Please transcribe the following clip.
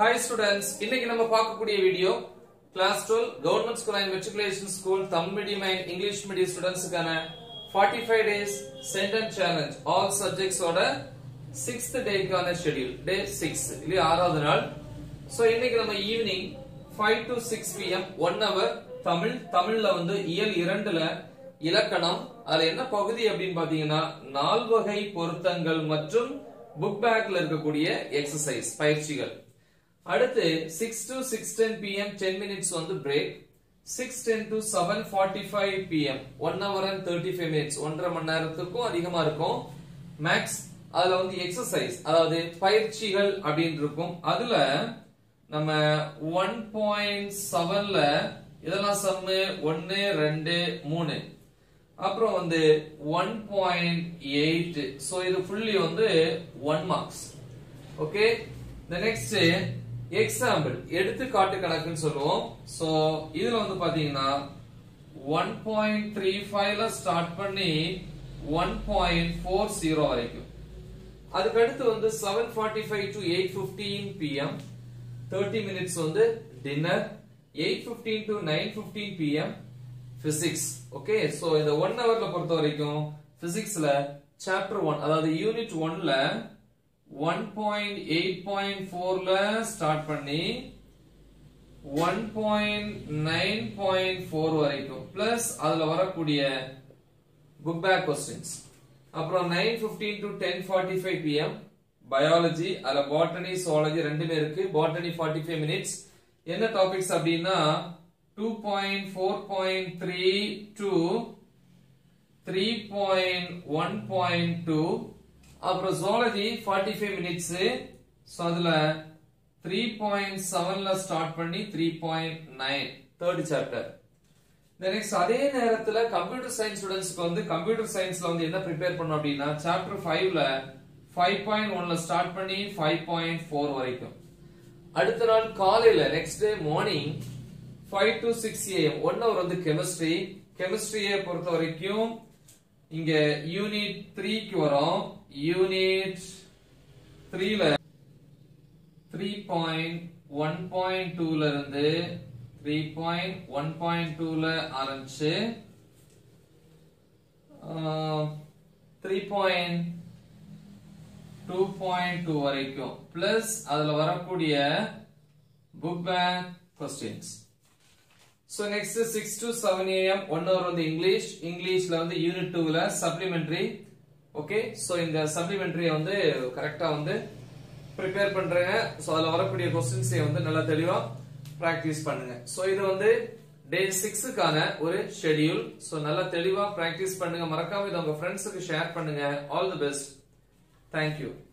hi students இன்னைக்கு நம்ம பார்க்கக்கூடிய video class 12 government school and matriculation school Tamil medium and English medium ஸ்டூடெண்ட்ஸ்க்கான 45 days sentence challenge all சப்ஜெக்ட்ஸோட sixth டேக்கான ஷெட்யூல் டே சிக்ஸ் இல்லையா ஆறாவது நாள் சோ இன்னைக்கு நம்ம evening five to six PM one hour Tamil தமிழ்ல வந்து இயல் இரண்டுல இலக்கணம் அதுல என்ன பகுதி அப்படின்னு பாத்தீங்கன்னா நால்வகை பொருத்தங்கள் மற்றும் புக் பேக்ல இருக்கக்கூடிய எக்ஸசைஸ் பயிற்சிகள் அடுத்து six to six ten PM ten minutes வந்து break six ten to seven forty five PM one hour and thirty five minutes ஒன்றரை மணி நேரத்துக்கும் அதிகமா இருக்கும் மேக்ஸ் அதுல வந்து எக்ஸசைஸ் அதாவது பயிற்சிகள் அப்படின்னு இருக்கும் அதுல நம்ம ஒன் பாயிண்ட் செவன்ல இதெல்லாம் சம்மு ஒன்னு ரெண்டு மூணு அப்புறம் வந்து ஒன் பாயிண்ட் எயிட் ஸோ இது ஃபுல்லி வந்து one marks okay the next example எடுத்துக்காட்டு கணக்குன்னு சொல்லுவோம் சோ இதுல வந்து பாத்தீங்கன்னா ஒன் பாயிண்ட் த்ரீ ஃபைவ்ல ஸ்டார்ட் பண்ணி ஒன் பாயிண்ட் ஃபோர் ஜீரோ வரைக்கும் அதுக்கடுத்து வந்து seven forty five to eight fifteen PM thirty minutes வந்து dinner eight fifteen to nine fifteen PM physics okay so இந்த ஒன் ஹவர்ல பொறுத்த வரைக்கும் பிசிக்ஸ்ல சாப்டர் ஒன் அதாவது யூனிட் ஒன்ல ஒன் பாயிண்ட் எயிட் பாயிண்ட் ஃபோர்ல ஸ்டார்ட் பண்ணி one point nine point four வரைக்கும் பிளஸ் அதுல வரக்கூடிய புக் பேக் கொஸ்டின்ஸ் அப்புறம் nine fifteen to ten forty five PM biology அதுல பாட்டனி சுவாலஜி ரெண்டுமே இருக்கு பாட்டனி ஃபார்ட்டி ஃபைவ் மினிட்ஸ் என்ன டாபிக்ஸ் அப்படின்னா two point four point three to three point one point two அப்புறம் zoology forty five minutes so அதுல three point செவன்ல start பண்ணி three point nine third chapter next அதே நேரத்துல கம்ப்யூட்டர் சயின்ஸ் ஸ்டூடெண்ட்ஸ்க்கு வந்து கம்ப்யூட்டர் சயின்ஸ்ல வந்து என்ன ப்ரிப்பேர் பண்ணோம் அப்படின்னா சாப்டர் ஃபைவ்ல ஃபைவ் பாயிண்ட் ஒன்ல ஸ்டார்ட் பண்ணி ஃபைவ் பாயிண்ட் ஃபோர் வரைக்கும் அடுத்த நாள் காலையில next day morning five to six AM one hour வந்து கெமிஸ்ட்ரி கெமிஸ்ட்ரியை பொறுத்த வரைக்கும் இங்க யூனிட் த்ரீக்கு வரும் யூனிட் த்ரீல த்ரீ பாயிண்ட் ஒன் பாயிண்ட் டூல இருந்து த்ரீ பாயிண்ட் ஒன் பாயிண்ட் டூல ஆரம்பிச்சு three point two point two வரைக்கும் பிளஸ் அதுல வரக்கூடிய book back questions so next six to seven AM one hour வந்து இங்கிலீஷ் இங்கிலீஷ்ல வந்து யூனிட் டூல சப்ளிமெண்ட்ரி ஓகே ஸோ இந்த சப்ளிமெண்ட்ரியை வந்து கரெக்டா வந்து ப்ரிப்பேர் பண்றேங்க ஸோ அதில் வரக்கூடிய கொஸ்டின்ஸை வந்து நல்லா தெளிவா ப்ராக்டிஸ் பண்ணுங்க ஸோ இது வந்து டே சிக்ஸுக்கான ஒரு ஷெடியூல் ஸோ நல்லா தெளிவா ப்ராக்டிஸ் பண்ணுங்க மறக்காம இதை உங்க ஃப்ரெண்ட்ஸுக்கு ஷேர் பண்ணுங்க ஆல் தி பெஸ்ட் தேங்க்யூ